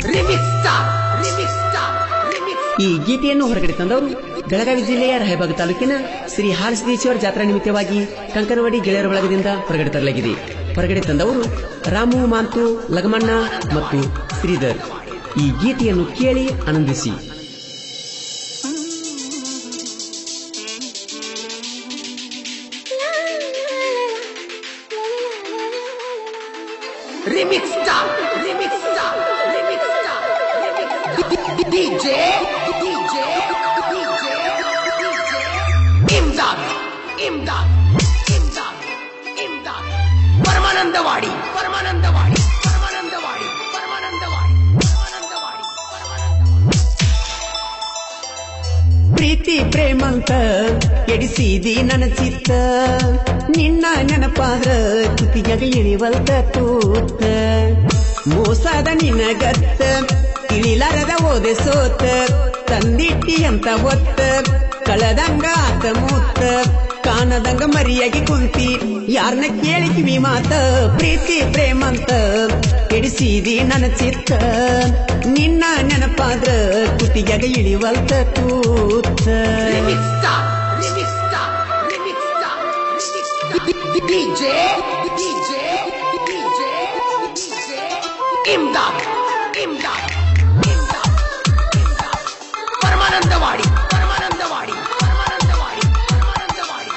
Remix Star, Remix Star, Remix ಈ ಗೀತೆಯನ್ನು ಹೊರಗಡೆ ತಂದವರು ಬೆಳಗಾವಿ ಜಿಲ್ಲೆಯ ರಾಯಬಾಗ ತಾಲೂಕಿನ ಶ್ರೀ ಹಾಲಸಿದ್ದೇಶ್ವರ ಜಾತ್ರಾ ನಿಮಿತ್ತವಾಗಿ ಕಂಕನವಾಡಿ ಗೆಳೆಯರ ಬಳಗದಿಂದ ಹೊರಗಡೆ ತರಲಾಗಿದೆ ಹೊರಗಡೆ ತಂದವರು ರಾಮು ಮಾಂತು ಲಗಮಣ್ಣ ಮತ್ತು ಶ್ರೀಧರ್ ಈ ಗೀತೆಯನ್ನು ಕೇಳಿ ಆನಂದಿಸಿ Remix Star, Remix Star, Remix Star, Remix Star. DJ, DJ, DJ, DJ. Imdad, Imdad, Imdad, Imdad. Paramanandawadi Paramanandawadi Paramanandawadi Paramanandawadi Paramanandawadi Paramanandawadi ಪ್ರೀತಿ ಪ್ರೇಮಂತ ಎಡಿಸಿದಿ ನನ್ನ ಚಿತ್ತ ನಿನ್ನ ನೆನಪಾದ್ರ ಕುತಿಯಾಗ ಇಳಿವಲ್ತ ತೂತ ಮೋಸದ ನಿನ್ನ ಗತ್ತ ತಿಳಿಲಾರದ ಓದೆ ಸೋತ ತಂದಿಟ್ಟಿ ಅಂತ ಹೊತ್ತ ಕಳದಂಗ ಆತ ಮೂತ ಕಾಣದಂಗ ಮರಿಯಾಗಿ ಕುಂತಿ ಯಾರನ್ನ ಕೇಳಿ ಕಿವಿ ಮಾತ ಪ್ರೀತಿ ಪ್ರೇಮಂತ ಕೆಡಿಸಿದಿ ನನ್ನ ಚಿತ್ತ ನಿನ್ನ ನೆನಪಾದ್ರ ಕುತಿಯಾಗ ಇಳಿವಲ್ತ ತೂತ Remix Star, Remix Star, Remix Star, Remix Star. DJ, DJ, DJ, DJ. Imdad, Imdad, Imdad, Imdad. Paramanandawadi Paramanandawadi Paramanandawadi Paramanandawadi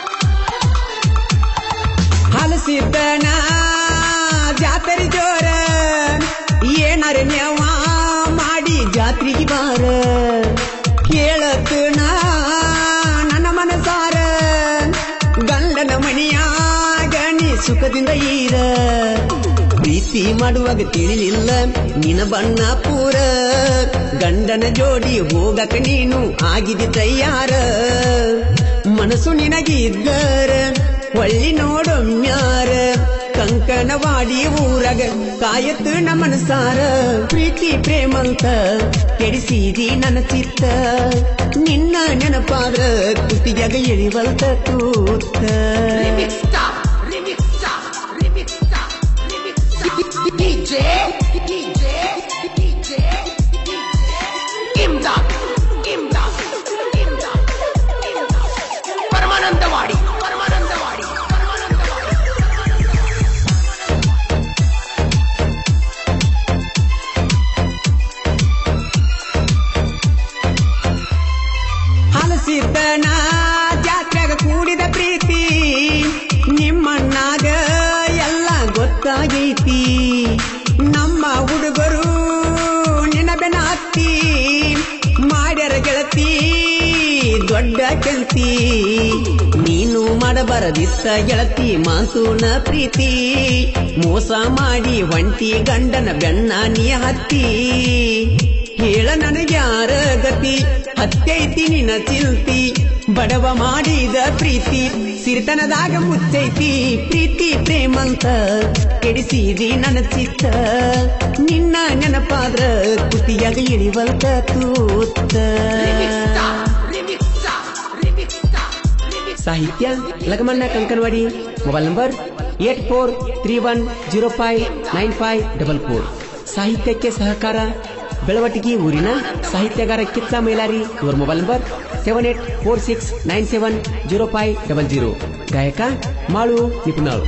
ಹಲಸಿದ್ದನ ಜಾತ್ರೆ ಜೋರ ಏನಾರ ನ್ಯಾವ ಮಾಡಿ ಜಾತ್ರೆಗೆ ಬಾರ ಕೇಳತ್ತನ ನನ್ನ ಮನಸಾರ ಗಂಡನ ಮಣಿಯಾಗ ನೀ ಸುಖದಿಂದ ಈರ ಪ್ರೀತಿ ಮಾಡುವಾಗ ತಿಳಿಲಿಲ್ಲ ನಿನ ಬಣ್ಣ ಪೂರ ಗಂಡನ ಜೋಡಿ ಹೋಗಕ ನೀನು ಆಗಿದಿ ತಯ್ಯಾರ ಮನಸ್ಸು ನಿನಗಿದ್ದರ ಹೊಳ್ಳಿ ನೋಡೊಮ್ಯಾರ ಕಂಕನವಾಡಿ ಊರಗ ಕಾಯತ್ತು ನ ಮನಸಾರ ಪ್ರೀತಿ ಪ್ರೇಮಂತ ಕೆಡಿಸಿದಿ ನನ್ನ ಚಿತ್ತ ನಿನ್ನ ನೆನಪಾದ್ರ ಕುತಿಯಾಗ ಎಳಿವಲ್ತ ತೂತ Remix Star, Remix Star, Remix Star, Remix Star. DJ, DJ, DJ, DJ. Imdad, Imdad, Imdad, Imdad. Paramanandawadi Paramanandawadi Paramanandawadi ಹಲಸಿದ್ದನ ಜಾತ್ರೆಗ ಕೂಡಿದ ಪ್ರೀತಿ ನಿಮ್ಮಣ್ಣಾಗ ಎಲ್ಲ ಗೊತ್ತಾಗೈತಿ ನಮ್ಮ ಹುಡುಗರು ನಿನ್ನ ಬೆನ ಹತ್ತಿ ಮಾಡ್ಯಾರ ಗೆಳತಿ ದೊಡ್ಡ ಕೆಲ್ತಿ ನೀನು ಮಾಡಬಾರದಿತ್ತ ಗೆಳತಿ ಮಾಸೂನ ಪ್ರೀತಿ ಮೋಸ ಮಾಡಿ ಒಂಟಿ ಗಂಡನ ಬೆನ್ನ ನೀ ಹತ್ತಿ ಹೇಳ ನನಗ್ಯಾರ ಗತಿ ಹತ್ತೈತಿ ನಿನ್ನ ಚಿಲ್ತಿ ಬಡವ ಮಾಡಿದ ಪ್ರೀತಿ ಸಿರಿತನದಾಗ ಮುಚ್ಚೈತಿ ಪ್ರೀತಿ ಪ್ರೇಮಂತ ಕೆಡಿಸಿದಿ ನನ್ನ ಚಿತ್ತ ನಿನ್ನ ನೆನಪಾದ್ರ ಕುತಿಯಾಗ ಇಳಿವಲ್ತ ತೂತ Remix Star, Remix Star, Remix Star, Remix ಸಾಹಿತ್ಯ Lagamanna Kankanawadi mobile number eight four three one zero five nine five double four ಸಾಹಿತ್ಯಕ್ಕೆ ಸಹಕಾರ ಬೆಳವಟಿಗಿ ಊರಿನ ಸಾಹಿತ್ಯಗಾರ ಕಿತ್ತ ಮೈಲಾರಿ ಇವರ mobile number seven eight four six nine seven zero five double zero ಗಾಯಕ ಮಾಳು ನಿಪುಣಾಳು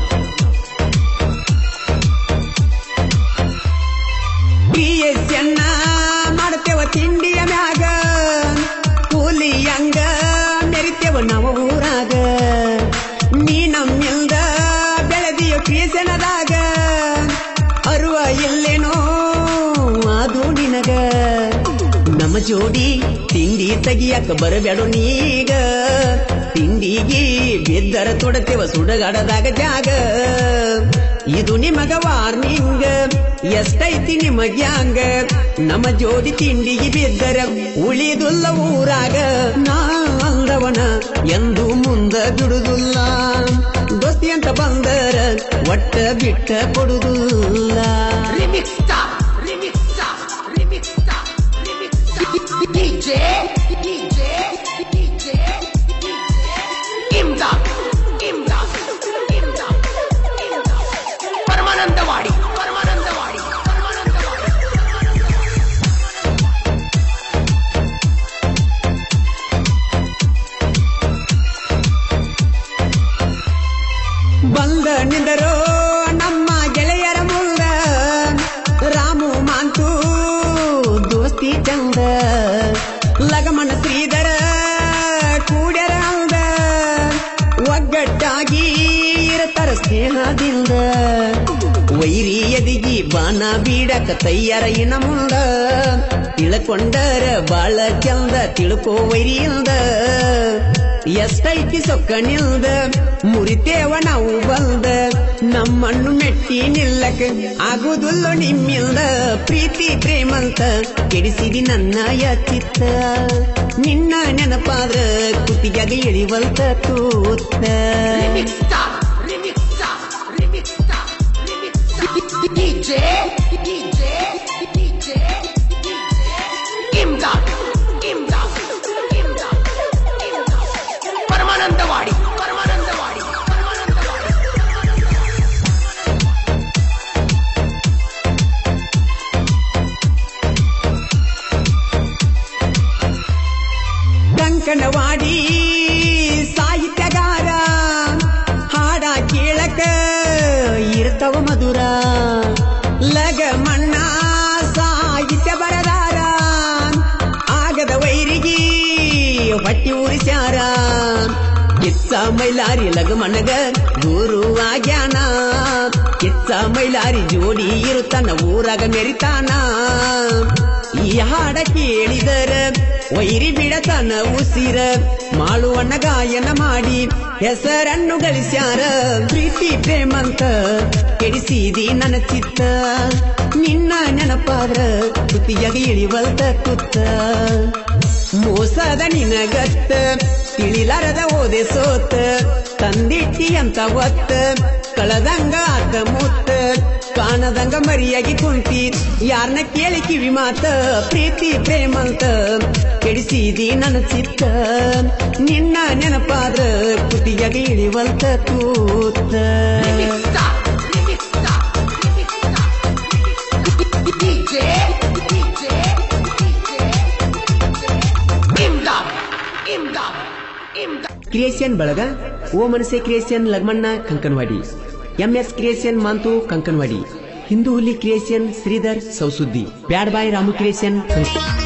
ಪ್ರಿಯಸ್ಯನ್ನ ಮಾಡ್ತೇವ ತಿಂಡಿಯ ಮ್ಯಾಗ ಕೂಲಿ ಹಂಗ ಮೆರಿತೇವ ನಾವು ಊರಾಗ ನೀ ನಮ್ಮಿಲ್ದ ಬೆಳೆದಿಯ ಕ್ರಿಯಸನದಾಗ ಅರುವ ಇಲ್ಲೇನೋ ಅದು ನಿನಗ ನಮ್ಮ ಜೋಡಿ ತಿಂಡಿ ತೆಗಿಯಕ ಬರಬೇಡ ನೀಗ ತಿಂಡಿಗೆ ಬಿದ್ದರ ತೊಡತೇವ ಸುಡಗಾಡದಾಗ ಜಾಗ ಇದು ನಿಮಗ ವಾರ್ನಿಂಗ್ ಎಷ್ಟೈತಿ ನಿಮಗ್ಯಾಂಗ ನಮ್ಮ ಜೋಡಿ ತಿಂಡಿಗೆ ಬಿದ್ದರ ಉಳಿದುಲ್ಲ ಊರಾಗ ನಾ ಅಂದವನ ಎಂದು ಮುಂದ ಬಿಡುದಿಲ್ಲ ದೋಸ್ತಿ ಅಂತ ಬಂದರ ಒಟ್ಟ ಬಿಟ್ಟ ಕೊಡುದಿಲ್ಲ Remix Star, Remix Star, Remix Star, Remix Star. DJ, DJ, DJ, DJ. Imdad, Imdad, Imdad, Imdad. Paramanandawadi Paramanandawadi Paramanandawadi ಬಾನ ಬೀಡಕ ತಯ್ಯಾರ ಇನ ಮುಂದ ತಿಳ್ಕೊಂಡರ ಬಾಳ ಚಂದ ತಿಳ್ಕೋ ವೈರಿಯಿಂದ ಎಷ್ಟೈತಿ ಸೊಕ್ಕನಿಲ್ದ ಮುರಿತೇವ ನಾವು ಬಂದ ನಮ್ಮನ್ನು ಮೆಟ್ಟಿ ನಿಲ್ಲಕ ಆಗುದಿಲ್ಲ ನಿಮ್ಮಿಲ್ದ ಪ್ರೀತಿ ಪ್ರೇಮಂತ ಕೆಡಿಸಿದಿ ನನ್ನ ಯಚಿತ್ತ ನಿನ್ನ ನೆನಪಾದ್ರ ಕುತ್ತಿಯಾಗ ಇಳಿವಲ್ತ ಕೂತ Remix star, remix star, remix star, remix star. DJ, DJ, DJ, DJ. Imdad, Imdad, Imdad, Imdad. Paramanandawadi Paramanandawadi Paramanandawadi Kankanawadi ಸಾಹಿತ್ಯಗಾರ ಹಾಡ ಕೇಳಕ ಇರ್ತವ ಮಧುರ ಲಗ ಮಣ್ಣ ಸಾಹಿತ್ಯ ಬರದಾರ ಆಗದ ವೈರಿಗಿ ಹೊಟ್ಟಿ ಉರಿಸ್ಯಾರ ಕಿಚ್ಚ ಮೈಲಾರಿ ಲಗ ಮಣ್ಣಗ ಗುರು ಆಗ್ಯಾನ ಕಿಚ್ಚ ಮೈಲಾರಿ ಜೋಡಿ ಇರುತ್ತಾನ ಊರಾಗ ಮೆರಿತಾನ ಈ ಹಾಡ ಕೇಳಿದರ ವೈರಿ ಬಿಡತನ ಉಸಿರ ಮಾಳುವಣ್ಣ ಗಾಯನ ಮಾಡಿ ಹೆಸರನ್ನು ಗಳಿಸ್ಯಾರ ಪ್ರೀತಿ ಪ್ರೇಮಂತ ಕೆಡಿಸಿದಿ ನನ್ನ ಚಿತ್ತ ನಿನ್ನ ನೆನಪಾದ್ರ ಕುತ್ತಿಯಾಗ ಇಳಿವಲ್ತ ಕುತ್ತ ಮೋಸದ ನಿನಗತ್ತ ತಿಳಿಲಾರದ ಓದೆ ಸೋತ ತಂದಿಟ್ಟಿ ಅಂತ ಒತ್ತ ಕಳದಂಗ ಆತ ಮುತ್ತ ಕಾಣದಂಗ ಮರಿಯಾಗಿ ಕುಂತಿ ಯಾರನ್ನ ಕೇಳಿ ಕಿವಿ ಮಾತ ಪ್ರೀತಿ ಪ್ರೇಮಂತ ಕೆಡಿಸಿದಿ ನನ್ನ ಚಿತ್ತ ನಿನ್ನ ನೆನಪಾದ್ರ ಕುತಿಯಾಗ ಇಳಿವಲ್ತ ಕೂತ Remix star, remix star, remix star, remix star. DJ, DJ, DJ, Imdad, Imdad, Imdad. Creation ಬಳಗ ಓ ಮನಸೆ creation Lagmanna Kankanawadi MS creation Mantu Kankanawadi Hindu ಹುಲಿ ಕ್ರಿಯೇಷನ್ ಶ್ರೀಧರ್ ಸೌಸುದ್ದಿ ಬ್ಯಾಡ್ ಬಾಯ್ ರಾಮು ಕ್ರಿಯೇಷನ್